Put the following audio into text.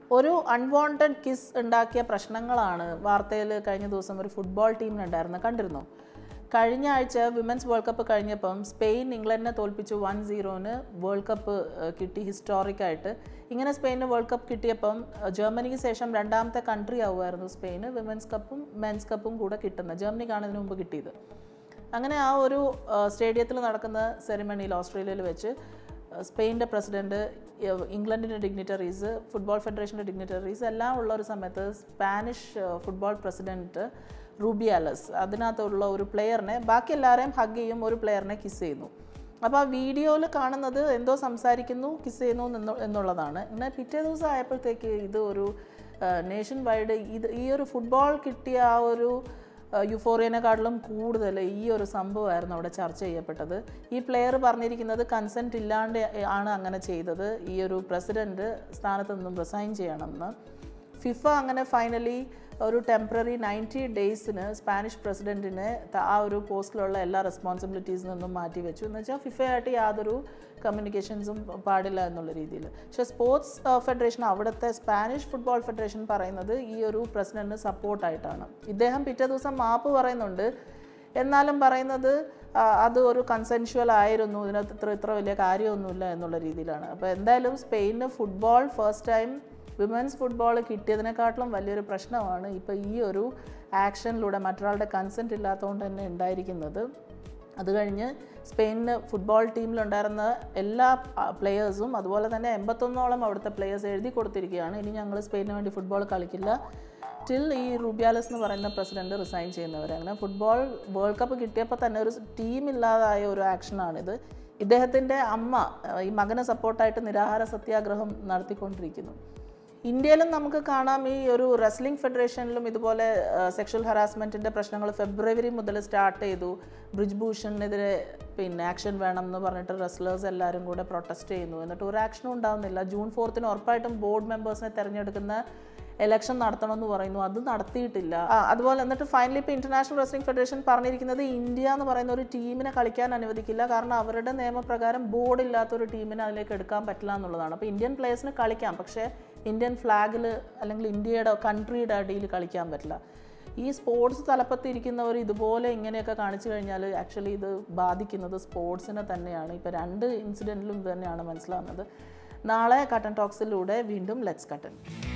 ഒരു unwanted kiss ഉണ്ടാക്കിയ പ്രശ്നങ്ങളാണ് വാർത്തയിൽ കഴിഞ്ഞ ദിവസം ഒരു ഫുട്ബോൾ ടീമിനുണ്ടായിരുന്നു കണ്ടിരുന്നു കഴിഞ്ഞ ആഴ്ച വിമൻസ് വേൾഡ് കപ്പ് കഴിഞ്ഞപ്പം സ്പെയിൻ ഇംഗ്ലണ്ടിനെ തോൽപ്പിച്ചു വൺ സീറോന് വേൾഡ് കപ്പ് ഏഹ്, കിട്ടി ഹിസ്റ്റോറിക്കായിട്ട് ഇങ്ങനെ സ്പെയിന് വേൾഡ് കപ്പ് കിട്ടിയപ്പം ഏഹ്, ജർമ്മനിക്ക് ശേഷം രണ്ടാമത്തെ കൺട്രി ആവുമായിരുന്നു സ്പെയിന് വിമൻസ് കപ്പും മെൻസ് കപ്പും കൂടെ കിട്ടുന്നത് ജർമ്മനിക്കാണ് ഇതിനു മുമ്പ് കിട്ടിയത് അങ്ങനെ ആ ഒരു സ്റ്റേഡിയത്തിൽ നടക്കുന്ന സെറിമണിയിൽ ഓസ്ട്രേലിയയിൽ വെച്ച് സ്പെയിൻ്റെ പ്രസിഡൻറ്റ് ഇംഗ്ലണ്ടിൻ്റെ ഡിഗ്നിറ്ററീസ് ഫുട്ബോൾ ഫെഡറേഷൻ്റെ ഡിഗ്നിറ്ററീസ് എല്ലാം ഉള്ള ഒരു സമയത്ത് സ്പാനിഷ് ഫുട്ബോൾ പ്രസിഡൻറ്റ് റൂബിയാലസ് അതിനകത്തുള്ള ഒരു പ്ലെയറിനെ ബാക്കി എല്ലാവരെയും ഹഗ് ചെയ്യും ഒരു പ്ലെയറിനെ കിസ് ചെയ്യുന്നു അപ്പോൾ ആ വീഡിയോയിൽ കാണുന്നത് എന്തോ സംസാരിക്കുന്നു കിസ് ചെയ്യുന്നു എന്ന് എന്നുള്ളതാണ് എന്നാൽ പിറ്റേ ദിവസം ആയപ്പോഴത്തേക്ക് ഇത് ഒരു നേഷൻ വൈഡ് ഇത് ഈ ഒരു ഫുട്ബോൾ കിട്ടിയ ആ ഒരു യുഫോറിയനെക്കാട്ടിലും കൂടുതൽ ഈ ഒരു സംഭവമായിരുന്നു അവിടെ ചർച്ച ചെയ്യപ്പെട്ടത് ഈ പ്ലെയർ പറഞ്ഞിരിക്കുന്നത് കൺസെൻറ്റ് ഇല്ലാണ്ട് ആണ് അങ്ങനെ ചെയ്തത് ഈ ഒരു പ്രസിഡൻറ്റ് സ്ഥാനത്ത് നിന്നും റിസൈൻ ചെയ്യണമെന്ന് ഫിഫ അങ്ങനെ ഫൈനലി ഒരു ടെമ്പററി നയൻറ്റി ഡേയ്സിന് സ്പാനിഷ് പ്രസിഡൻറ്റിനെ ആ ഒരു പോസ്റ്റിലുള്ള എല്ലാ റെസ്പോൺസിബിലിറ്റീസിൽ നിന്നും മാറ്റി വെച്ചു എന്ന് വെച്ചാൽ ഫിഫയായിട്ട് യാതൊരു കമ്മ്യൂണിക്കേഷൻസും പാടില്ല എന്നുള്ള രീതിയിൽ പക്ഷേ സ്പോർട്സ് ഫെഡറേഷൻ അവിടുത്തെ സ്പാനിഷ് ഫുട്ബോൾ ഫെഡറേഷൻ പറയുന്നത് ഈ ഒരു പ്രസിഡന്റിന് സപ്പോർട്ടായിട്ടാണ് ഇദ്ദേഹം പിറ്റേ ദിവസം മാപ്പ് പറയുന്നുണ്ട് എന്നാലും പറയുന്നത് ആ, അത് ഒരു കൺസെൻഷ്വൽ ആയിരുന്നു ഇതിനകത്ത് ഇത്ര ഇത്ര വലിയ കാര്യമൊന്നുമില്ല എന്നുള്ള രീതിയിലാണ് അപ്പോൾ എന്തായാലും സ്പെയിന് football first time women's football കിട്ടിയതിനെക്കാട്ടിലും വലിയൊരു പ്രശ്നമാണ് ഇപ്പോൾ ഈ ഒരു ആക്ഷനിലൂടെ മറ്റൊരാളുടെ കൺസെൻറ്റ് ഇല്ലാത്തതുകൊണ്ട് തന്നെ ഉണ്ടായിരിക്കുന്നത് അത് കഴിഞ്ഞ് സ്പെയിനിന് ഫുട്ബോൾ ടീമിലുണ്ടായിരുന്ന എല്ലാ പ്ലെയേഴ്സും അതുപോലെ തന്നെ എൺപത്തൊന്നോളം അവിടുത്തെ പ്ലെയേഴ്സ് എഴുതി കൊടുത്തിരിക്കുകയാണ് ഇനി ഞങ്ങൾ സ്പെയിനിന് വേണ്ടി ഫുട്ബോൾ കളിക്കില്ല ടിൽ ഈ റൂബിയാലസ് എന്ന് പറയുന്ന പ്രസിഡന്റ് റിസൈൻ ചെയ്യുന്നവർ അങ്ങനെ ഫുട്ബോൾ വേൾഡ് കപ്പ് കിട്ടിയപ്പോൾ തന്നെ ഒരു ടീം ഇല്ലാതായ ഒരു ആക്ഷനാണിത് ഇദ്ദേഹത്തിൻ്റെ അമ്മ അഹ് ഈ മകനെ സപ്പോർട്ടായിട്ട് നിരാഹാര സത്യാഗ്രഹം നടത്തിക്കൊണ്ടിരിക്കുന്നു ഇന്ത്യയിലും നമുക്ക് കാണാം ഈ ഒരു റെസ്ലിംഗ് ഫെഡറേഷനിലും ഇതുപോലെ സെക്ഷൽ ഹറാസ്മെൻറ്റിൻ്റെ പ്രശ്നങ്ങൾ ഫെബ്രുവരി മുതൽ സ്റ്റാർട്ട് ചെയ്തു ബ്രിജ് ഭൂഷണിനെതിരെ പിന്നെ ആക്ഷൻ വേണം എന്ന് പറഞ്ഞിട്ട് റെസ്ലേഴ്സ് എല്ലാവരും കൂടെ പ്രൊട്ടസ്റ്റ് ചെയ്യുന്നു എന്നിട്ട് ഒരു ആക്ഷനും ഉണ്ടാവുന്നില്ല ജൂൺ ഫോർത്തിന് ഉറപ്പായിട്ടും ബോർഡ് മെമ്പേഴ്സിനെ തിരഞ്ഞെടുക്കുന്ന ഇലക്ഷൻ നടത്തണമെന്ന് പറയുന്നു അത് നടത്തിയിട്ടില്ല ആ, അതുപോലെ എന്നിട്ട് ഫൈനലി ഇപ്പോൾ ഇന്റർനാഷണൽ റെസ്ലിംഗ് ഫെഡറേഷൻ പറഞ്ഞിരിക്കുന്നത് ഇന്ത്യ എന്ന് പറയുന്ന ഒരു ടീമിനെ കളിക്കാൻ അനുവദിക്കില്ല കാരണം അവരുടെ നിയമപ്രകാരം ബോർഡ് ഇല്ലാത്ത ഒരു ടീമിനെ അതിലേക്ക് എടുക്കാൻ പറ്റില്ല എന്നുള്ളതാണ് അപ്പോൾ ഇന്ത്യൻ പ്ലേയേഴ്സിന് കളിക്കാം പക്ഷേ ഇന്ത്യൻ ഫ്ലാഗിൽ അല്ലെങ്കിൽ ഇന്ത്യയുടെ കൺട്രിയുടെ അടിയിൽ കളിക്കാൻ പറ്റില്ല ഈ സ്പോർട്സ് തലപ്പത്തിരിക്കുന്നവർ ഇതുപോലെ ഇങ്ങനെയൊക്കെ കാണിച്ചു കഴിഞ്ഞാൽ ആക്ച്വലി ഇത് ബാധിക്കുന്നത് സ്പോർട്സിനെ തന്നെയാണ് ഇപ്പോൾ രണ്ട് ഇൻസിഡൻറ്റിലും ഇത് തന്നെയാണ് മനസ്സിലാവുന്നത് നാളെ കട്ടൻ ടോക്സിലൂടെ വീണ്ടും ലെറ്റ്സ് കട്ടൻ